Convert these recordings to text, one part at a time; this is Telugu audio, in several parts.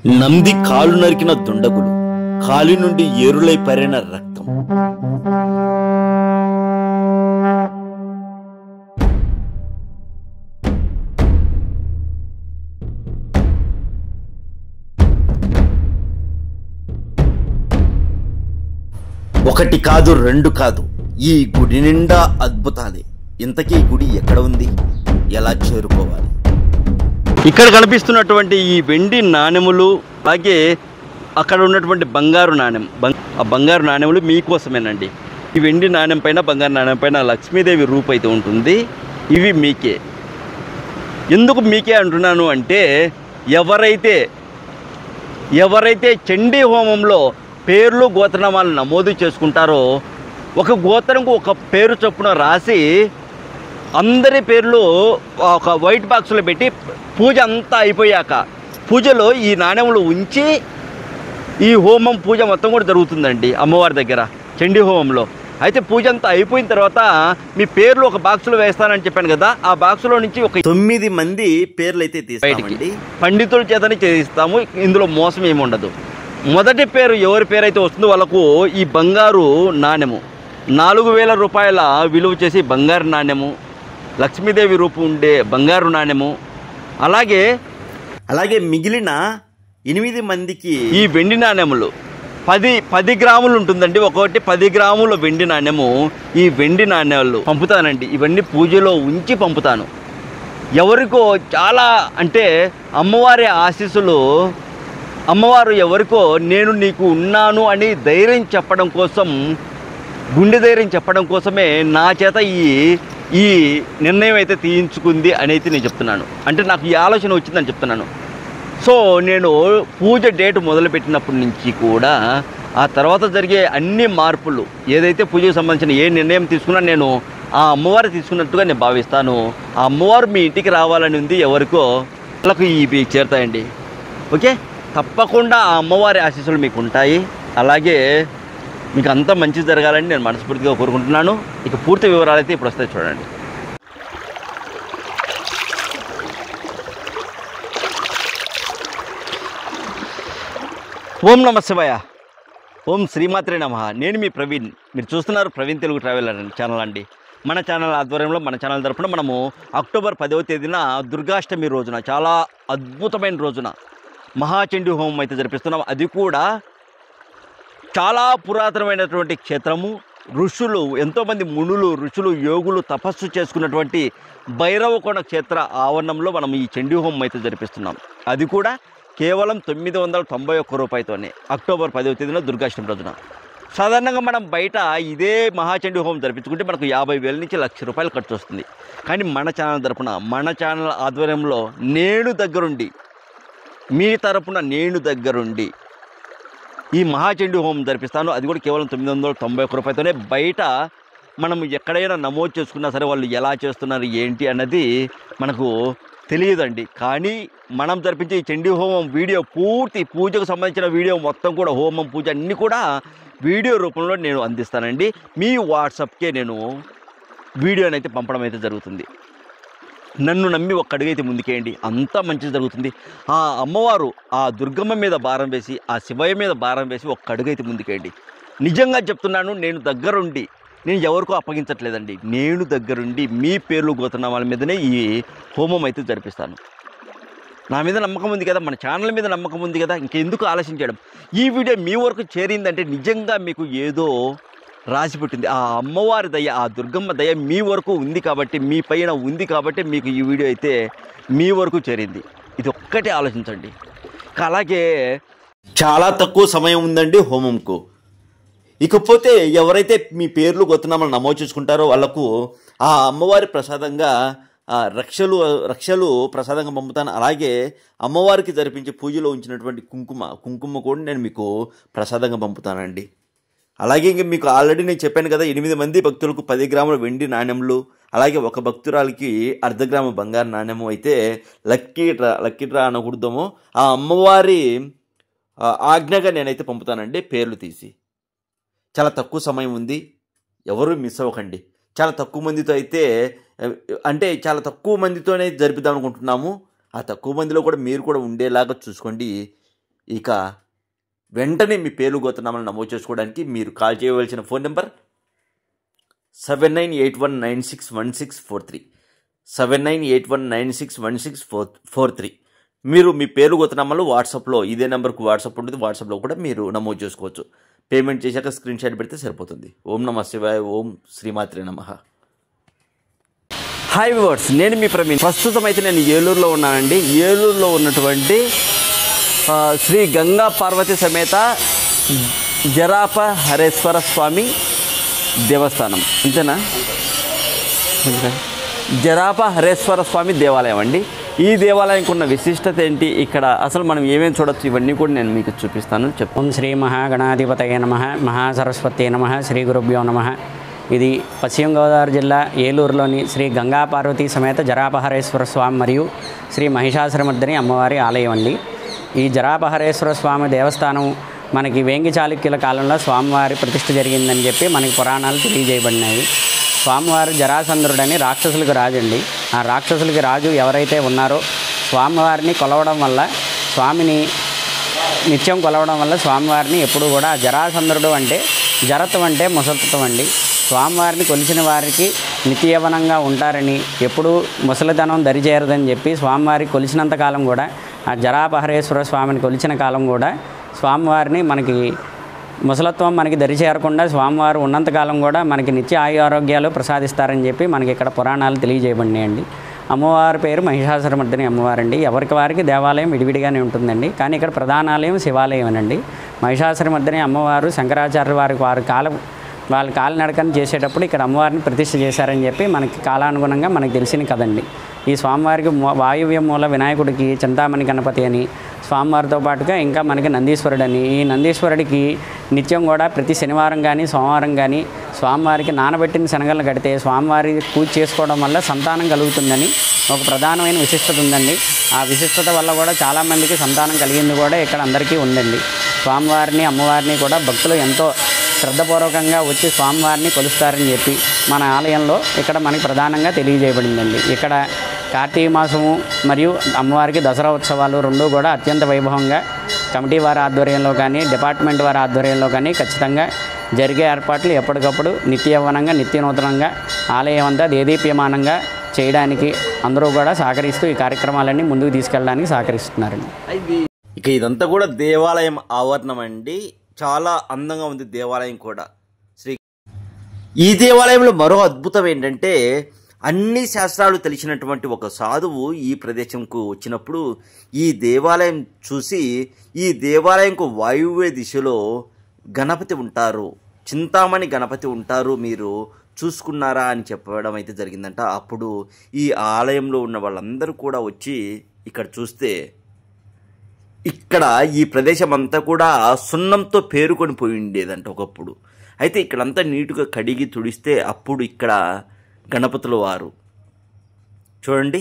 నంది కాలు నరికిన దుండగులు కాలి నుండి ఏరులై పరిన రక్తం ఒకటి కాదు రెండు కాదు ఈ గుడి నిండా అద్భుతాలే ఇంతకీ ఈ గుడి ఎక్కడ ఉంది ఎలా చేరుకోవాలి ఇక్కడ కనిపిస్తున్నటువంటి ఈ వెండి నాణెములు అలాగే అక్కడ ఉన్నటువంటి బంగారు నాణెం బం- ఆ బంగారు నాణెములు మీకోసమేనండి ఈ వెండి నాణెం పైన బంగారు నాణెం పైన లక్ష్మీదేవి రూపు అయితే ఉంటుంది ఇవి మీకే ఎందుకు మీకే అంటున్నాను అంటే ఎవరైతే ఎవరైతే చండీ హోమంలో పేర్లు గోత్రనామాలు నమోదు చేసుకుంటారో ఒక గోత్రంకు ఒక పేరు చొప్పున రాసి అందరి పేర్లు ఒక వైట్ బాక్స్లో పెట్టి పూజ అంతా అయిపోయాక పూజలో ఈ నాణ్యములు ఉంచి ఈ హోమం పూజ మొత్తం కూడా జరుగుతుందండి అమ్మవారి దగ్గర చండీ హోమంలో అయితే పూజ అంతా అయిపోయిన తర్వాత మీ పేర్లు ఒక బాక్సులో వేస్తానని చెప్పాను కదా ఆ బాక్సులో నుంచి ఒక తొమ్మిది మంది పేర్లు అయితే బయటికి తీస్తామండి పండితుల చేతనే చేయిస్తాము ఇందులో మోసం ఏమి ఉండదు మొదటి పేరు ఎవరి పేరు అయితే వస్తుందో వాళ్ళకు ఈ బంగారు నాణెము నాలుగు వేల రూపాయల విలువ చేసి బంగారు నాణెము లక్ష్మీదేవి రూపు ఉండే బంగారు నాణెము అలాగే అలాగే మిగిలిన ఎనిమిది మందికి ఈ వెండి నాణెములు పది పది గ్రాములు ఉంటుందండి ఒక్కొక్కటి పది గ్రాముల వెండి నాణెము ఈ వెండి నాణ్యాలు పంపుతానండి ఇవన్నీ పూజలో ఉంచి పంపుతాను ఎవరికో చాలా అంటే అమ్మవారి ఆశీస్సులు అమ్మవారు ఎవరికో నేను నీకు ఉన్నాను అని ధైర్యం చెప్పడం కోసం గుండె ధైర్యం చెప్పడం కోసమే నా చేత ఈ ఈ నిర్ణయం అయితే తీయించుకుంది అని అయితే నేను చెప్తున్నాను అంటే నాకు ఈ ఆలోచన వచ్చిందని చెప్తున్నాను సో నేను పూజ డేట్ మొదలుపెట్టినప్పటి నుంచి కూడా ఆ తర్వాత జరిగే అన్ని మార్పులు ఏదైతే పూజకు సంబంధించిన ఏ నిర్ణయం తీసుకున్నా నేను ఆ అమ్మవారు తీసుకున్నట్టుగా నేను భావిస్తాను ఆ అమ్మవారు మీ ఇంటికి రావాలని ఉంది ఎవరికో వాళ్ళకు ఇవి చేరుతాయండి ఓకే తప్పకుండా ఆ అమ్మవారి ఆశీస్సులు మీకు ఉంటాయి అలాగే మీకు అంతా మంచి జరగాలని నేను మనస్ఫూర్తిగా కోరుకుంటున్నాను ఇక పూర్తి వివరాలు అయితే ఇప్పుడు వస్తాయి చూడండి ఓం నమ శివాయ ఓం శ్రీమాత్రే నమ నేను మీ ప్రవీణ్ మీరు చూస్తున్నారు ప్రవీణ్ తెలుగు ట్రావెలర్ అండి ఛానల్ అండి మన ఛానల్ ఆధ్వర్యంలో మన ఛానల్ తరపున మనము అక్టోబర్ పదవ తేదీన దుర్గాష్టమి రోజున చాలా అద్భుతమైన రోజున మహాచండీ హోమం అయితే జరిపిస్తున్నాం అది కూడా చాలా పురాతనమైనటువంటి క్షేత్రము ఋషులు ఎంతోమంది మునులు ఋషులు యోగులు తపస్సు చేసుకున్నటువంటి భైరవకొండ క్షేత్ర ఆవరణంలో మనం ఈ చండీ హోమం అయితే జరిపిస్తున్నాం అది కూడా కేవలం తొమ్మిది వందల తొంభై ఒక్క రూపాయలతోనే అక్టోబర్ పదవ తేదీన దుర్గాష్టమి రోజున సాధారణంగా మనం బయట ఇదే మహాచండీ హోమం జరిపించుకుంటే మనకు యాభై వేల నుంచి లక్ష రూపాయలు ఖర్చు వస్తుంది కానీ మన ఛానల్ తరపున మన ఛానల్ ఆధ్వర్యంలో నేను దగ్గరుండి మీ తరపున నేను దగ్గరుండి ఈ మహాచండీ హోమం జరిపిస్తాను అది కూడా కేవలం తొమ్మిది వందల తొంభై ఒక్క రూపాయలతోనే బయట మనం ఎక్కడైనా నమోదు చేసుకున్నా సరే వాళ్ళు ఎలా చేస్తున్నారు ఏంటి అన్నది మనకు తెలియదండి కానీ మనం జరిపించే ఈ చండీ హోమం వీడియో పూర్తి పూజకు సంబంధించిన వీడియో మొత్తం కూడా హోమం పూజ అన్నీ కూడా వీడియో రూపంలో నేను అందిస్తానండి మీ వాట్సాప్కే నేను వీడియోని అయితే పంపడం అయితే జరుగుతుంది నన్ను నమ్మి ఒక్క అడుగైతే ముందుకేయండి అంతా మంచి జరుగుతుంది ఆ అమ్మవారు ఆ దుర్గమ్మ మీద భారం వేసి ఆ శివయ్య మీద భారం వేసి ఒక్క అడుగైతే ముందుకేయండి నిజంగా చెప్తున్నాను నేను దగ్గరుండి నేను ఎవరికో అప్పగించట్లేదండి నేను దగ్గరుండి మీ పేర్లు గోతనామాల మీదనే ఈ హోమం అయితే జరిపిస్తాను నా మీద నమ్మకం ఉంది కదా మన ఛానల్ మీద నమ్మకం ఉంది కదా ఇంకెందుకు ఆలోచించడం ఈ వీడియో మీ వరకు చేరిందంటే నిజంగా మీకు ఏదో రాసి పెట్టింది ఆ అమ్మవారి దయ ఆ దుర్గమ్మ దయ మీ వరకు ఉంది కాబట్టి మీ పైన ఉంది కాబట్టి మీకు ఈ వీడియో అయితే మీ వరకు చేరింది ఇది ఒక్కటే ఆలోచించండి ఇక అలాగే చాలా తక్కువ సమయం ఉందండి హోమంకు ఇకపోతే ఎవరైతే మీ పేర్లు గొత్తనామాలు నమోదు చేసుకుంటారో వాళ్ళకు ఆ అమ్మవారి ప్రసాదంగా ఆ రక్షలు రక్షలు ప్రసాదంగా పంపుతాను అలాగే అమ్మవారికి జరిపించే పూజలో ఉంచినటువంటి కుంకుమ కుంకుమ కూడా నేను మీకు ప్రసాదంగా పంపుతానండి అలాగే ఇంక మీకు ఆల్రెడీ నేను చెప్పాను కదా ఎనిమిది మంది భక్తులకు పది గ్రాముల వెండి నాణ్యములు అలాగే ఒక భక్తురాలకి అర్ధ గ్రాము బంగారు నాణ్యము అయితే లక్కీ డ్రా లక్కీ డ్రా అనకూడదాము ఆ అమ్మవారి ఆ, ఆజ్ఞగా నేనైతే పంపుతానండి పేర్లు తీసి చాలా తక్కువ సమయం ఉంది ఎవరు మిస్ అవ్వకండి చాలా తక్కువ మందితో అయితే ఆ, అంటే చాలా తక్కువ మందితోనే జరిపిద్దాం అనుకుంటున్నాము ఆ తక్కువ మందిలో కూడా మీరు కూడా ఉండేలాగా చూసుకోండి ఇక వెంటనే మీ పేరు గోతనామాలను నమోదు చేసుకోవడానికి మీరు కాల్ చేయవలసిన phone number seven nine eight one nine six one six four three seven nine eight one nine six one six four four three మీరు మీ పేరు గొత్తనామాలు వాట్సాప్లో ఇదే నెంబర్కు వాట్సాప్ ఉంటుంది వాట్సాప్లో కూడా మీరు నమోదు చేసుకోవచ్చు పేమెంట్ చేశాక స్క్రీన్ షాట్ పెడితే సరిపోతుంది ఓం నమ శివాయ ఓం శ్రీమాత్రే నమః హాయ్ వివర్స్ నేను మీ ప్రవీణ్ ప్రస్తుతం అయితే నేను ఏలూరులో ఉన్నానండి ఏలూరులో ఉన్నటువంటి ఆ, శ్రీ గంగా పార్వతి సమేత జరాప హరేశ్వర స్వామి దేవస్థానం అంతేనా జరాప హరేశ్వర స్వామి దేవాలయం అండి ఈ దేవాలయంకి ఉన్న విశిష్టత ఏంటి ఇక్కడ అసలు మనం ఏమేమి చూడొచ్చు ఇవన్నీ కూడా నేను మీకు చూపిస్తాను చెప్ ఓం శ్రీ మహాగణాధిపతయ నమ మహాసరస్వతి నమ శ్రీ గురుభ్యో నమ ఇది పశ్చిమ గోదావరి జిల్లా ఏలూరులోని శ్రీ గంగా పార్వతీ సమేత జరాపహరేశ్వర స్వామి మరియు శ్రీ మహిషాసురమర్దిని అమ్మవారి ఆలయం అండి ఈ జరాపహరేశ్వర స్వామి దేవస్థానం మనకి వేంగి చాళుక్యుల కాలంలో స్వామివారి ప్రతిష్ఠ జరిగిందని చెప్పి మనకి పురాణాలు తెలియజేయబడినాయి స్వామివారు జరాసంధుడని రాక్షసులకు రాజు అండి ఆ రాక్షసులకి రాజు ఎవరైతే ఉన్నారో స్వామివారిని కొలవడం వల్ల స్వామిని నిత్యం కొలవడం వల్ల స్వామివారిని ఎప్పుడు కూడా జరాసంధుడు అంటే జరత్వం అంటే ముసలితత్వం అండి స్వామివారిని కొలిచిన వారికి నిత్యయవనంగా ఉంటారని ఎప్పుడూ ముసలితనం దరిచేరదని చెప్పి స్వామివారికి కొలిచినంత కాలం కూడా ఆ జరాపహరేశ్వర స్వామిని కొలిచిన కాలం కూడా స్వామివారిని మనకి ముసలత్వం మనకి దరిచేరకుండా స్వామివారు ఉన్నంతకాలం కూడా మనకి నిత్య ఆయు ఆరోగ్యాలు ప్రసాదిస్తారని చెప్పి మనకి ఇక్కడ పురాణాలు తెలియజేయబడినాయండి అమ్మవారి పేరు మహిషాసురమర్దిని అమ్మవారండి ఎవరికి వారికి దేవాలయం విడివిడిగానే ఉంటుందండి కానీ ఇక్కడ ప్రధాన ఆలయం శివాలయమేనండి మహిషాసురమర్దిని అమ్మవారు శంకరాచార్య వారి వారి కాలం వాళ్ళ కాలినడకని చేసేటప్పుడు ఇక్కడ అమ్మవారిని ప్రతిష్ఠ చేశారని చెప్పి మనకి కాలానుగుణంగా మనకు తెలిసిన కదండి ఈ స్వామివారికి మూ- వాయువ్య మూల వినాయకుడికి చింతామణి గణపతి అని స్వామివారితో పాటుగా ఇంకా మనకి నందీశ్వరుడు అని ఈ నందీశ్వరుడికి నిత్యం కూడా ప్రతి శనివారం కానీ సోమవారం కానీ స్వామివారికి నానబెట్టిన శనగలను కడితే స్వామివారి పూజ చేసుకోవడం వల్ల సంతానం కలుగుతుందని ఒక ప్రధానమైన విశిష్టత ఉందండి ఆ విశిష్టత వల్ల కూడా చాలామందికి సంతానం కలిగింది కూడా ఇక్కడ అందరికీ ఉందండి స్వామివారిని అమ్మవారిని కూడా భక్తులు ఎంతో శ్రద్ధపూర్వకంగా వచ్చి స్వామివారిని కొలుస్తారని చెప్పి మన ఆలయంలో ఇక్కడ మనకి ప్రధానంగా తెలియజేయబడిందండి ఇక్కడ కార్తీక మాసము మరియు అమ్మవారికి దసరా ఉత్సవాలు రెండూ కూడా అత్యంత వైభవంగా కమిటీ వారి ఆధ్వర్యంలో కానీ డిపార్ట్మెంట్ వారి ఆధ్వర్యంలో కానీ ఖచ్చితంగా జరిగే ఏర్పాట్లు ఎప్పటికప్పుడు నిత్య యవ్వనంగా నిత్య నూతనంగా ఆలయం అంతా దేదీప్యమానంగా చేయడానికి అందరూ కూడా సహకరిస్తూ ఈ కార్యక్రమాలన్నీ ముందుకు తీసుకెళ్ళడానికి సహకరిస్తున్నారండి ఇక ఇదంతా కూడా దేవాలయం ఆవరణం అండి చాలా అందంగా ఉంది దేవాలయం కూడా శ్రీ ఈ దేవాలయంలో మరో అద్భుతం ఏంటంటే అన్ని శాస్త్రాలు తెలిసినటువంటి ఒక సాధువు ఈ ప్రదేశంకు వచ్చినప్పుడు ఈ దేవాలయం చూసి ఈ దేవాలయంకు వాయువ్య దిశలో గణపతి ఉంటారు చింతామణి గణపతి ఉంటారు మీరు చూసుకున్నారా అని చెప్పడం అయితే జరిగిందంట అప్పుడు ఈ ఆలయంలో ఉన్న వాళ్ళందరూ కూడా వచ్చి ఇక్కడ చూస్తే ఇక్కడ ఈ ప్రదేశం అంతా కూడా సున్నంతో పేరుకొని పోయి ఉండేదంట ఒకప్పుడు అయితే ఇక్కడంతా నీటుగా కడిగి తుడిస్తే అప్పుడు ఇక్కడ గణపతుల వారు చూడండి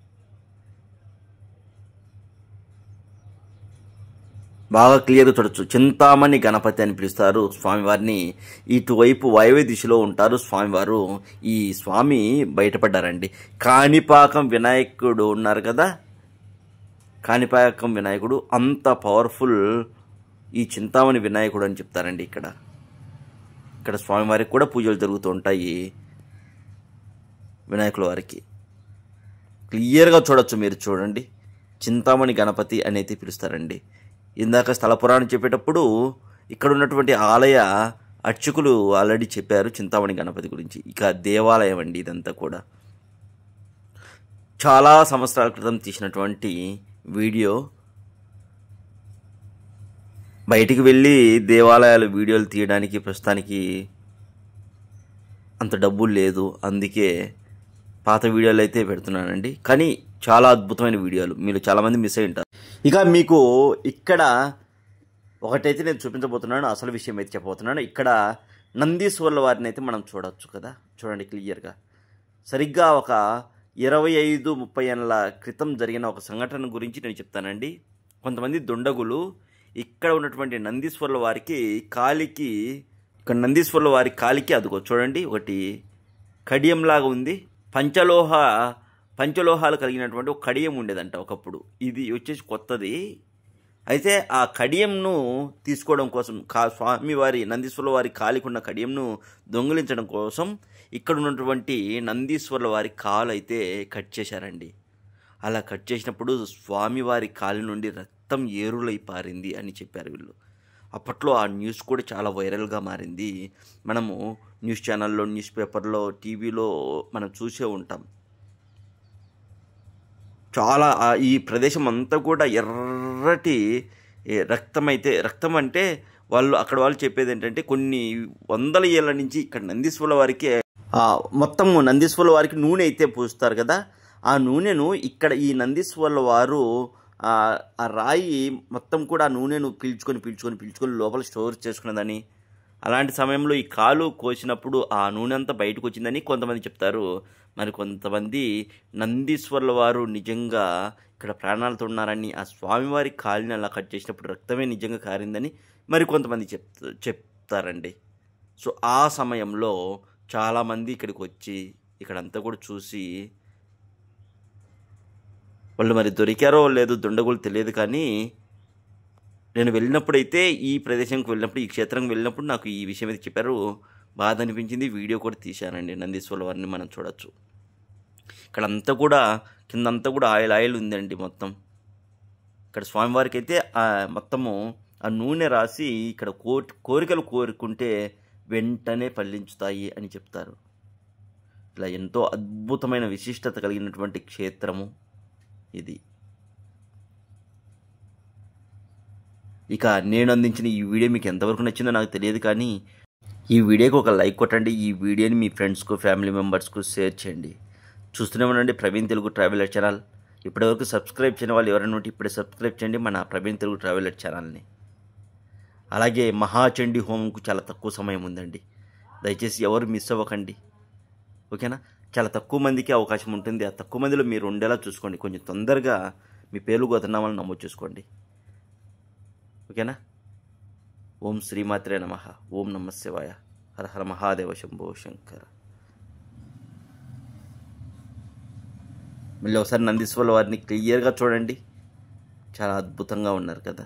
బాగా క్లియర్గా చూడొచ్చు చింతామణి గణపతి అని పిలుస్తారు స్వామివారిని ఇటువైపు వాయువ్య దిశలో ఉంటారు స్వామివారు ఈ స్వామి బయటపడ్డారండి కాణిపాకం వినాయకుడు ఉన్నారు కదా కాణిపాకం వినాయకుడు అంత పవర్ఫుల్ ఈ చింతామణి వినాయకుడు అని చెప్తారండి ఇక్కడ ఇక్కడ స్వామివారికి కూడా పూజలు జరుగుతూ ఉంటాయి వినాయకుల వారికి క్లియర్గా చూడొచ్చు మీరు చూడండి చింతామణి గణపతి అనేది పిలుస్తారండి ఇందాక స్థల పురాణం చెప్పేటప్పుడు ఇక్కడ ఉన్నటువంటి ఆలయ అర్చకులు ఆల్రెడీ చెప్పారు చింతామణి గణపతి గురించి ఇక దేవాలయం అండి ఇదంతా కూడా చాలా సంవత్సరాల క్రితం తీసినటువంటి వీడియో బయటికి వెళ్ళి దేవాలయాలు వీడియోలు తీయడానికి ప్రస్తుతానికి అంత డబ్బు లేదు అందుకే పాత వీడియోలు అయితే పెడుతున్నానండి కానీ చాలా అద్భుతమైన వీడియోలు మీరు చాలామంది మిస్ అయి ఉంటారు ఇక మీకు ఇక్కడ ఒకటైతే నేను చూపించబోతున్నాను అసలు విషయం అయితే చెప్పబోతున్నాను ఇక్కడ నందీశ్వర్ల వారిని అయితే మనం చూడొచ్చు కదా చూడండి క్లియర్గా సరిగ్గా ఒక ఇరవై ఐదు ముప్పై ఏళ్ళ క్రితం జరిగిన ఒక సంఘటన గురించి నేను చెప్తానండి కొంతమంది దుండగులు ఇక్కడ ఉన్నటువంటి నందీశ్వర్ల వారికి కాలికి ఇక్కడ నందీశ్వర్ల వారి కాలికి అదిగో చూడండి ఒకటి కడియంలాగా ఉంది పంచలోహ పంచలోహాలు కలిగినటువంటి ఒక కడియం ఉండేదంట ఒకప్పుడు ఇది వచ్చేసి కొత్తది అయితే ఆ కడియంను తీసుకోవడం కోసం కా స్వామివారి నందీశ్వరుల వారి కాలికున్న కడియంను దొంగిలించడం కోసం ఇక్కడ ఉన్నటువంటి నందీశ్వరుల వారి కాలు అయితే కట్ చేశారండి అలా కట్ చేసినప్పుడు స్వామివారి కాలు నుండి రక్తం ఏరులై పారింది అని చెప్పారు వీళ్ళు అప్పట్లో ఆ న్యూస్ కూడా చాలా వైరల్గా మారింది మనము న్యూస్ ఛానల్లో న్యూస్ పేపర్లో టీవీలో మనం చూసే ఉంటాం చాలా ఆ- ఈ ప్రదేశం అంతా కూడా ఎర్రటి ఏ, రక్తం అయితే రక్తం అంటే వాళ్ళు అక్కడ వాళ్ళు చెప్పేది ఏంటంటే కొన్ని వందల ఏళ్ళ నుంచి ఇక్కడ నందీశ్వరుల వారికి ఆ, మొత్తము నందీశ్వరుల వారికి నూనె అయితే పూస్తారు కదా ఆ నూనెను ఇక్కడ ఈ నందీశ్వరుల వారు ఆ ఆ రాయి మొత్తం కూడా ఆ నూనెను పీల్చుకొని పీల్చుకొని పీల్చుకొని లోపల స్టోర్ చేసుకున్నదని అలాంటి సమయంలో ఈ కాలు కోసినప్పుడు ఆ నూనె అంతా బయటకు వచ్చిందని కొంతమంది చెప్తారు మరి కొంతమంది నందీశ్వర్ల వారు నిజంగా ఇక్కడ ప్రాణాలతో ఉన్నారని ఆ స్వామివారి కాలిని అలా కట్ చేసినప్పుడు రక్తమే నిజంగా కారిందని మరి కొంతమంది చెప్ చెప్తారండి సో ఆ సమయంలో చాలామంది ఇక్కడికి వచ్చి ఇక్కడంతా కూడా చూసి వాళ్ళు మరి దొరికారో లేదో దుండగులు తెలియదు కానీ నేను వెళ్ళినప్పుడైతే ఈ ప్రదేశంకి వెళ్ళినప్పుడు ఈ క్షేత్రంకి వెళ్ళినప్పుడు నాకు ఈ విషయం అయితే చెప్పారు బాధ అనిపించింది వీడియో కూడా తీశానండి నందీశ్వరుల వారిని మనం చూడొచ్చు ఇక్కడ అంతా కూడా కిందంతా కూడా ఆయిల్ ఆయిల్ ఉందండి మొత్తం ఇక్కడ స్వామివారికి అయితే ఆ మొత్తము ఆ నూనె రాసి ఇక్కడ కో కోరికలు కోరుకుంటే వెంటనే ఫలించుతాయి అని చెప్తారు ఇలా ఎంతో అద్భుతమైన విశిష్టత కలిగినటువంటి క్షేత్రము ఇది ఇక నేను అందించిన ఈ వీడియో మీకు ఎంతవరకు నచ్చిందో నాకు తెలియదు కానీ ఈ వీడియోకి ఒక లైక్ కొట్టండి ఈ వీడియోని మీ ఫ్రెండ్స్కు ఫ్యామిలీ మెంబర్స్కు షేర్ చేయండి చూస్తూనే ఉండండి ప్రవీణ్ తెలుగు ట్రావెలర్ ఛానల్ ఇప్పటివరకు సబ్స్క్రైబ్ చేయని వాళ్ళు ఎవరైనా ఉంటే ఇప్పుడే సబ్స్క్రైబ్ చేయండి మన ప్రవీణ్ తెలుగు ట్రావెలర్ ఛానల్ని అలాగే మహాచండీ హోమంకు చాలా తక్కువ సమయం ఉందండి దయచేసి ఎవరు మిస్ అవ్వకండి ఓకేనా చాలా తక్కువ మందికి అవకాశం ఉంటుంది ఆ తక్కువ మందిలో మీరు ఉండేలా చూసుకోండి కొంచెం తొందరగా మీ పేర్లు గోతనామాలను నమోదు చేసుకోండి ఓకేనా ఓం శ్రీమాత్రే నమ ఓం నమ శివాయ హర హర మహాదేవ శంభో శంకర మళ్ళీ ఒకసారి నందీశ్వరుల వారిని క్లియర్గా చూడండి చాలా అద్భుతంగా ఉన్నారు కదా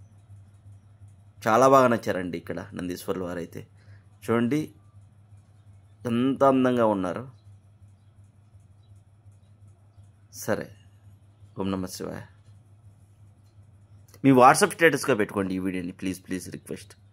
చాలా బాగా నచ్చారండి ఇక్కడ నందీశ్వరుల వారు అయితే చూడండి ఎంత అందంగా ఉన్నారు సరే ఓం నమ శివాయ మీ వాట్సాప్ స్టేటస్గా పెట్టుకోండి ఈ వీడియోని ప్లీజ్ ప్లీజ్ రిక్వెస్ట్